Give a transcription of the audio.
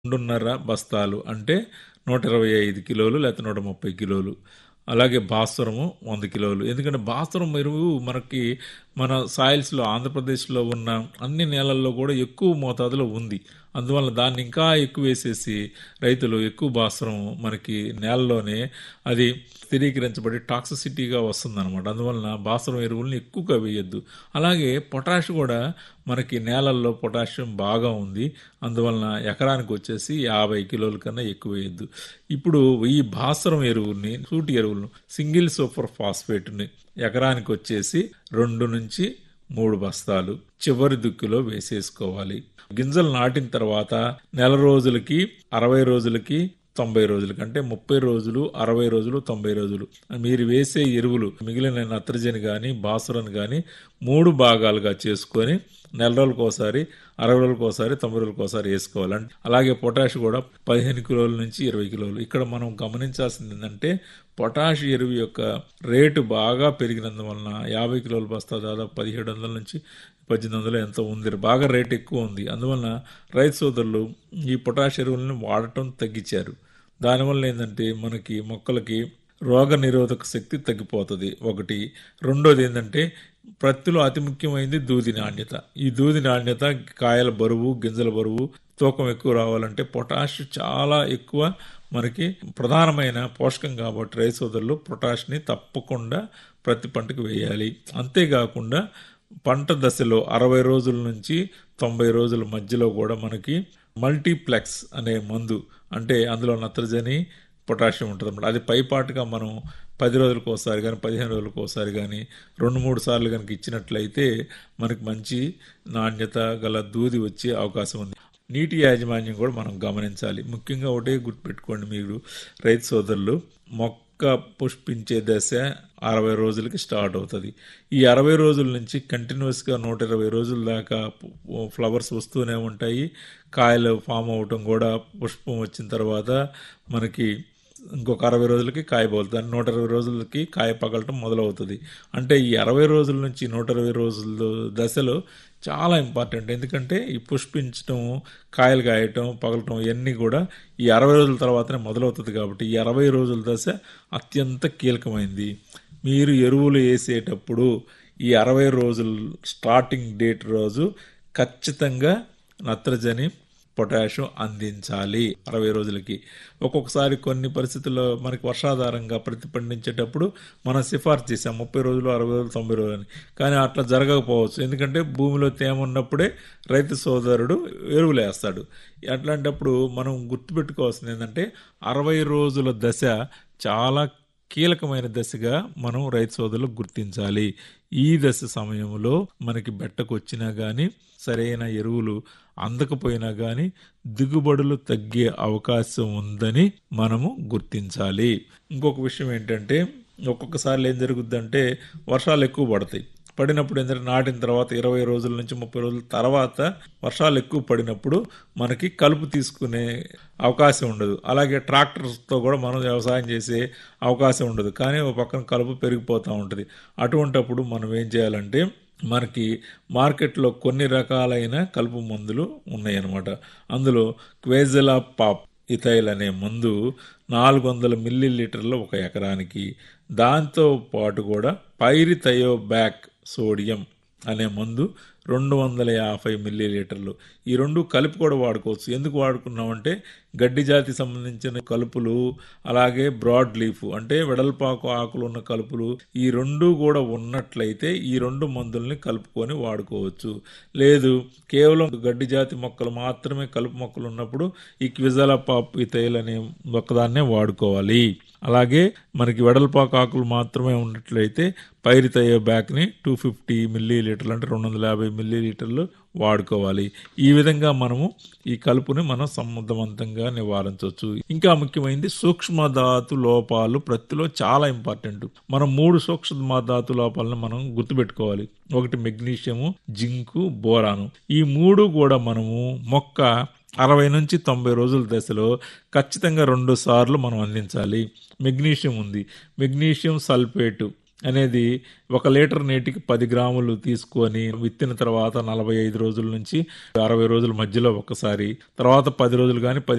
రెండున్నర బస్తాలు అంటే నూట ఇరవై ఐదు కిలోలు లేకపోతే నూట ముప్పై కిలోలు అలాగే భాస్వరము వంద కిలోలు ఎందుకంటే భాస్వరం ఎరువు మనకి మన సాయిల్స్లో ఆంధ్రప్రదేశ్లో ఉన్న అన్ని నేలల్లో కూడా ఎక్కువ మోతాదులో ఉంది అందువల్ల దాన్ని ఇంకా ఎక్కువ వేసేసి రైతులు ఎక్కువ భాస్వరం మనకి నేలలోనే అది స్థిరీకరించబడి టాక్సిసిటీగా వస్తుందన్నమాట అందువలన భాస్వరం ఎరువుల్ని ఎక్కువగా వేయొద్దు అలాగే పొటాష్ కూడా మనకి నేలల్లో పొటాషియం బాగా ఉంది అందువలన ఎకరానికి వచ్చేసి యాభై కిలోల కన్నా ఎక్కువ వేయద్దు ఇప్పుడు ఈ భాస్వరం ఎరువుల్ని సూటి ఎరువులను సింగిల్ సూపర్ ఫాస్ఫేట్ని ఎకరానికి వచ్చేసి రెండు నుంచి మూడు బస్తాలు చివరి దుక్కిలో వేసేసుకోవాలి గింజలు నాటిన తర్వాత నెల రోజులకి అరవై రోజులకి తొంభై రోజులకి అంటే ముప్పై రోజులు అరవై రోజులు తొంభై రోజులు మీరు వేసే ఎరువులు మిగిలిన నత్రజని కానీ భాస్వరం కానీ మూడు భాగాలుగా చేసుకొని నెల రోజులకు ఒకసారి అరవై రోజులకు ఒకసారి తొంభై రోజులకు ఒకసారి వేసుకోవాలి అలాగే పొటాష్ కూడా పదిహేను కిలోల నుంచి ఇరవై కిలోలు ఇక్కడ మనం గమనించాల్సింది ఏంటంటే పొటాష్ ఎరువు యొక్క రేటు బాగా పెరిగినందువలన యాభై కిలోల బస్తా దాదాపు పదిహేడు వందల నుంచి పద్దెనిమిది వందలు ఎంతో ఉంది బాగా రేట్ ఎక్కువ ఉంది అందువలన రైతు సోదరులు ఈ పొటాష్ ఎరువులను వాడటం తగ్గించారు దానివల్ల ఏంటంటే మనకి మొక్కలకి రోగ నిరోధక శక్తి తగ్గిపోతుంది ఒకటి రెండోది ఏంటంటే ప్రత్తిలో అతి ముఖ్యమైనది దూది నాణ్యత ఈ దూది నాణ్యత కాయల బరువు గింజల బరువు తూకం ఎక్కువ రావాలంటే పొటాష్ చాలా ఎక్కువ మనకి ప్రధానమైన పోషకం కాబట్టి రైతు సోదరులు పొటాష్ని తప్పకుండా ప్రతి పంటకు వేయాలి అంతేకాకుండా పంట దశలో అరవై రోజుల నుంచి తొంభై రోజుల మధ్యలో కూడా మనకి మల్టీప్లెక్స్ అనే మందు అంటే అందులో నత్రజని పొటాషియం ఉంటుంది అన్నమాట అది పైపాటుగా మనం పది రోజులకు ఒకసారి కానీ పదిహేను రోజులకు ఒకసారి కానీ రెండు మూడు సార్లు కనుక ఇచ్చినట్లయితే మనకి మంచి నాణ్యత గల దూది వచ్చే అవకాశం ఉంది నీటి యాజమాన్యం కూడా మనం గమనించాలి ముఖ్యంగా ఒకటే గుర్తుపెట్టుకోండి మీరు రైతు సోదరులు మొక్క పుష్పించే దశ అరవై రోజులకి స్టార్ట్ అవుతుంది ఈ అరవై రోజుల నుంచి కంటిన్యూస్గా నూట ఇరవై రోజుల దాకా ఫ్లవర్స్ వస్తూనే ఉంటాయి కాయలు ఫామ్ అవటం కూడా పుష్పం వచ్చిన తర్వాత మనకి ఇంకొక అరవై రోజులకి కాయ పగులుతుంది నూట ఇరవై రోజులకి కాయ పగలటం మొదలవుతుంది అంటే ఈ అరవై రోజుల నుంచి నూట ఇరవై రోజుల దశలో చాలా ఇంపార్టెంట్ ఎందుకంటే ఈ పుష్పించడం కాయలు కాయటం పగలటం ఇవన్నీ కూడా ఈ అరవై రోజుల తర్వాతనే మొదలవుతుంది కాబట్టి ఈ అరవై రోజుల దశ అత్యంత కీలకమైంది మీరు ఎరువులు వేసేటప్పుడు ఈ అరవై రోజుల స్టార్టింగ్ డేట్ రోజు ఖచ్చితంగా నత్రజని పొటాషియం అందించాలి అరవై రోజులకి ఒక్కొక్కసారి కొన్ని పరిస్థితుల్లో మనకి వర్షాధారంగా ప్రతిపండించేటప్పుడు మనం సిఫార్సు చేసాం ముప్పై రోజులు అరవై రోజులు తొంభై రోజులు అని కానీ అట్లా జరగకపోవచ్చు ఎందుకంటే భూమిలో తేమ ఉన్నప్పుడే రైతు సోదరుడు ఎరువులు వేస్తాడు అట్లాంటప్పుడు మనం గుర్తుపెట్టుకోవాల్సింది ఏంటంటే అరవై రోజుల దశ చాలా కీలకమైన దశగా మనం రైతు సోదరులు గుర్తించాలి ఈ దశ సమయంలో మనకి బెట్టకు వచ్చినా కానీ సరైన ఎరువులు అందకపోయినా కానీ దిగుబడులు తగ్గే అవకాశం ఉందని మనము గుర్తించాలి ఇంకొక విషయం ఏంటంటే ఒక్కొక్కసారి ఏం జరుగుద్దంటే వర్షాలు ఎక్కువ పడతాయి పడినప్పుడు ఏంటంటే నాటిన తర్వాత ఇరవై రోజుల నుంచి ముప్పై రోజుల తర్వాత వర్షాలు ఎక్కువ పడినప్పుడు మనకి కలుపు తీసుకునే అవకాశం ఉండదు అలాగే ట్రాక్టర్స్తో కూడా మనం వ్యవసాయం చేసే అవకాశం ఉండదు కానీ ఒక పక్కన కలుపు పెరిగిపోతూ ఉంటుంది అటువంటప్పుడు మనం ఏం చేయాలంటే మనకి మార్కెట్లో కొన్ని రకాలైన కలుపు మందులు ఉన్నాయన్నమాట అందులో క్వేజలా పాప్ ఇథైల్ అనే మందు నాలుగు వందల మిల్లీ లీటర్లు ఒక ఎకరానికి దాంతో పాటు కూడా పైరిథయో బ్యాక్ సోడియం అనే మందు రెండు వందల యాభై మిల్లీ లీటర్లు ఈ రెండు కలిపి కూడా వాడుకోవచ్చు ఎందుకు వాడుకున్నామంటే గడ్డి జాతి సంబంధించిన కలుపులు అలాగే బ్రాడ్ లీఫ్ అంటే వెడల్పాకు ఆకులు ఉన్న కలుపులు ఈ రెండు కూడా ఉన్నట్లయితే ఈ రెండు మందుల్ని కలుపుకొని వాడుకోవచ్చు లేదు కేవలం గడ్డి జాతి మొక్కలు మాత్రమే కలుపు మొక్కలు ఉన్నప్పుడు ఈ క్విజల పాప్ ఇతైల్ అనే ఒక్కదాన్నే వాడుకోవాలి అలాగే మనకి వెడల్పాకు ఆకులు మాత్రమే ఉన్నట్లయితే పైరితయ్యే బ్యాక్ని టూ ఫిఫ్టీ మిల్లీ లీటర్లు అంటే రెండు వందల యాభై మిల్లీ లీటర్లు వాడుకోవాలి ఈ విధంగా మనము ఈ కలుపుని మనం సమర్థవంతంగా నివారించవచ్చు ఇంకా ముఖ్యమైనది సూక్ష్మధాతు లోపాలు ప్రతిలో చాలా ఇంపార్టెంట్ మనం మూడు సూక్ష్మధాతు లోపాలను మనం గుర్తుపెట్టుకోవాలి ఒకటి మెగ్నీషియము జింకు బోరాను ఈ మూడు కూడా మనము మొక్క అరవై నుంచి తొంభై రోజుల దశలో ఖచ్చితంగా రెండు సార్లు మనం అందించాలి మెగ్నీషియం ఉంది మెగ్నీషియం సల్ఫేటు అనేది ఒక లీటర్ నీటికి పది గ్రాములు తీసుకొని విత్తిన తర్వాత నలభై ఐదు రోజుల నుంచి అరవై రోజుల మధ్యలో ఒకసారి తర్వాత పది రోజులు కానీ పది